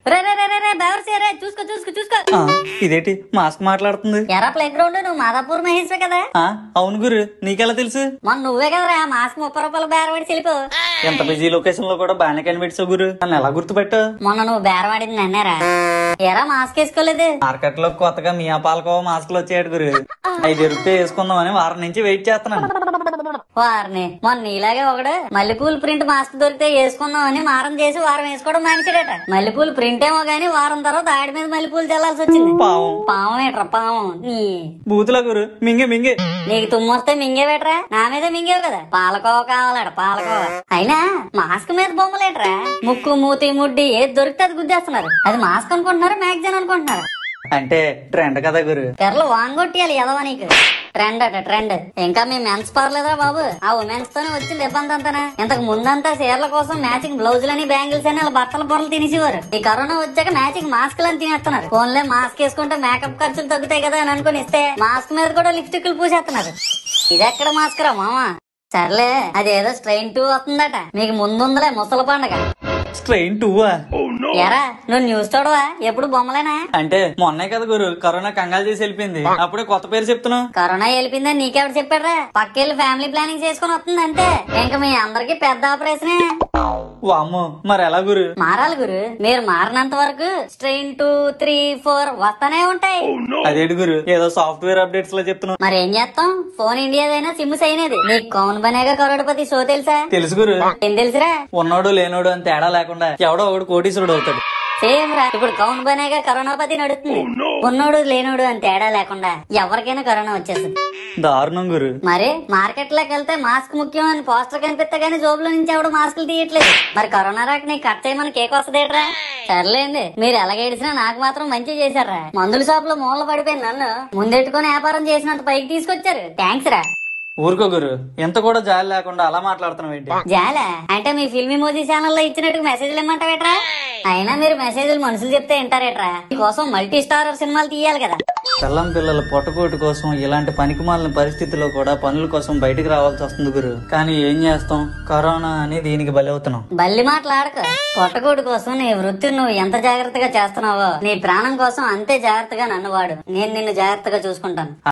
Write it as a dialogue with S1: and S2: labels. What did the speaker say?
S1: రే రే రే రే రే బెవర్సీ రే చూసుకో చూసుకో చూసుకో
S2: ఆ, ఇదేంటి మాస్క్ మాట్లాడుతుంది
S1: ఎరా ప్లే గ్రౌండ్ నువ్వు మాదాపూర్ మహేశ్వే కదా
S2: ఆ, అవును గురు నీకెలా తెలుసు
S1: మొన్న నువ్వే కదరా మాస్క్ ముప్పై రూపాయలు బేరవాడి చెలిపో
S2: ఎంత బిజీ లొకేషన్ లో కూడా బాగానే కనిపెట్టావు గురు నన్ను ఎలా గుర్తుపెట్టావు
S1: మొన్న నువ్వు బేరవాడింది నన్నారా ఎరా మాస్క్ వేసుకోలేదు
S2: మార్కెట్ లో కొత్తగా మియా పాలకోవ మాస్కులు వచ్చాడు గురు ఐదు రూపాయలు వేసుకుందామని వారం నుంచి వెయిట్ చేస్తున్నాను
S1: వారిని మొన్న నీలాగే ఒకడు మల్లెపూలు ప్రింట్ మాస్క్ దొరికితే వేసుకుందాం అని మారం చేసి వారం వేసుకోవడం మానేసాడట మల్లెపూలు ప్రింట్ ఏమో గానీ వారం తర్వాత ఆడి మీద మల్లెపూలు చల్లాల్సి వచ్చింది
S2: పావం
S1: పావం ఏట్రా పావం నీ
S2: బూతుల గురు మింగే మింగే
S1: నీకు తుమ్మొస్తే మింగేవేట్రా నా మీద మింగేవు కదా పాలకోవ కావాలట పాలకోవ అయినా మాస్క్ మీద బొమ్మలేట్రా ముక్కు మూతి ముడ్డి ఏది దొరికితే అది గుద్దేస్తున్నారు అది మాస్క్ అనుకుంటున్నారు మ్యాగజైన్ అనుకుంటున్నారు
S2: అంటే ట్రెండ్ కదా గురు
S1: తెరలు వాంగొట్టియాలి ఎదవ నీకు ట్రెండ్ అట ట్రెండ్ ఇంకా మీ మెన్స్ పర్లేదురా బాబు ఆ ఉమెన్స్ తోనే వచ్చింది ఇబ్బంది అంతానా ఇంతకు ముందంతా చీరల కోసం మ్యాచింగ్ బ్లౌజులని బ్యాంగిల్స్ అని వాళ్ళ బట్టల పొరలు తినేసేవారు ఈ కరోనా వచ్చాక మ్యాచింగ్ మాస్క్ లని తినేస్తున్నారు ఫోన్లే మాస్క్ వేసుకుంటే మేకప్ ఖర్చులు తగ్గుతాయి కదా అని అనుకుని ఇస్తే మాస్క్ మీద కూడా లిప్స్టిక్లు పూసేస్తున్నారు ఇదెక్కడ మాస్క్ రా మామా సర్లే అదేదో స్ట్రెయిన్ టూ వస్తుందట మీకు ముందుందలే ముసల పండగ
S2: స్ట్రెయిన్ టూవా
S1: ఎరా నువ్వు న్యూస్ చూడవా ఎప్పుడు బొమ్మలేనా
S2: అంటే మొన్నే కదా గురు కరోనా కంగాలు చేసి వెళ్ళిపోయింది అప్పుడే కొత్త పేరు చెప్తున్నావు
S1: కరోనా వెళ్ళిపోయిందని నీకెవడు చెప్పాడ్రా పక్కెళ్ళి ఫ్యామిలీ ప్లానింగ్ చేసుకుని వస్తుంది అంతే ఇంకా మీ అందరికి పెద్ద ఆపరేషనే
S2: వామ్మో మరి ఎలా గురు
S1: మారాలి గురు మీరు మారినంత వరకు స్ట్రెయిన్ టూ త్రీ ఫోర్ వస్తానే ఉంటాయి
S2: అదేంటి గురు ఏదో సాఫ్ట్వేర్ అప్డేట్స్ లో చెప్తున్నావు
S1: మరి ఏం చేస్తాం ఫోన్ ఇండియాదైనా సిమ్ సైనది నీకు కౌన్ బనేగా కరోడపతి షో తెలుసా
S2: తెలుసు గురు
S1: ఏం తెలుసురా
S2: ఉన్నోడు లేనోడు అని తేడా లేకుండా ఎవడో ఒకడు కోటీశ్వరుడు అవుతాడు
S1: సేమ్ రా ఇప్పుడు కౌన్ బనేగా కరోనాపతి నడుస్తుంది ఉన్నోడు లేనోడు అని తేడా లేకుండా ఎవరికైనా కరోనా వచ్చేస్తుంది
S2: దారుణం గురు
S1: మరి మార్కెట్ లోకి వెళ్తే మాస్క్ ముఖ్యం అని పోస్టర్ కనిపిస్తే గానీ జోబులో నుంచి ఎవడు మాస్కులు తీయట్లేదు మరి కరోనా రాక నీకు కట్ చేయమని కేక్ వస్తుందేట్రా సర్లేండి మీరు ఎలాగేడిసినా నాకు మాత్రం మంచి చేశారా మందుల షాప్ లో మూల పడిపోయింది నన్ను ముందెట్టుకుని వ్యాపారం చేసినంత పైకి తీసుకొచ్చారు థ్యాంక్స్ రా
S2: ఊరుకో గురు ఎంత కూడా జాలి లేకుండా అలా మాట్లాడుతున్నావు ఏంటి
S1: జాలా అంటే మీ ఫిల్మీ మోదీ ఛానల్లో ఇచ్చినట్టు మెసేజ్లు ఇమ్మంటావేట్రా అయినా మీరు మెసేజ్లు మనుషులు చెప్తే వింటారేట్రా కోసం మల్టీ స్టారర్ సినిమాలు తీయాలి కదా
S2: పిల్లం పిల్లల పొట్టకోటి కోసం ఇలాంటి పనికిమాలిన పరిస్థితిలో కూడా పనుల కోసం బయటికి రావాల్సి వస్తుంది గురు కానీ ఏం చేస్తాం కరోనా అని దీనికి బలవుతున్నాం
S1: బల్లి మాట్లాడక పొట్టకూడు కోసం నీ వృత్తిని నువ్వు ఎంత జాగ్రత్తగా చేస్తున్నావో నీ ప్రాణం కోసం అంతే జాగ్రత్తగా నన్ను వాడు నేను నిన్ను జాగ్రత్తగా చూసుకుంటాను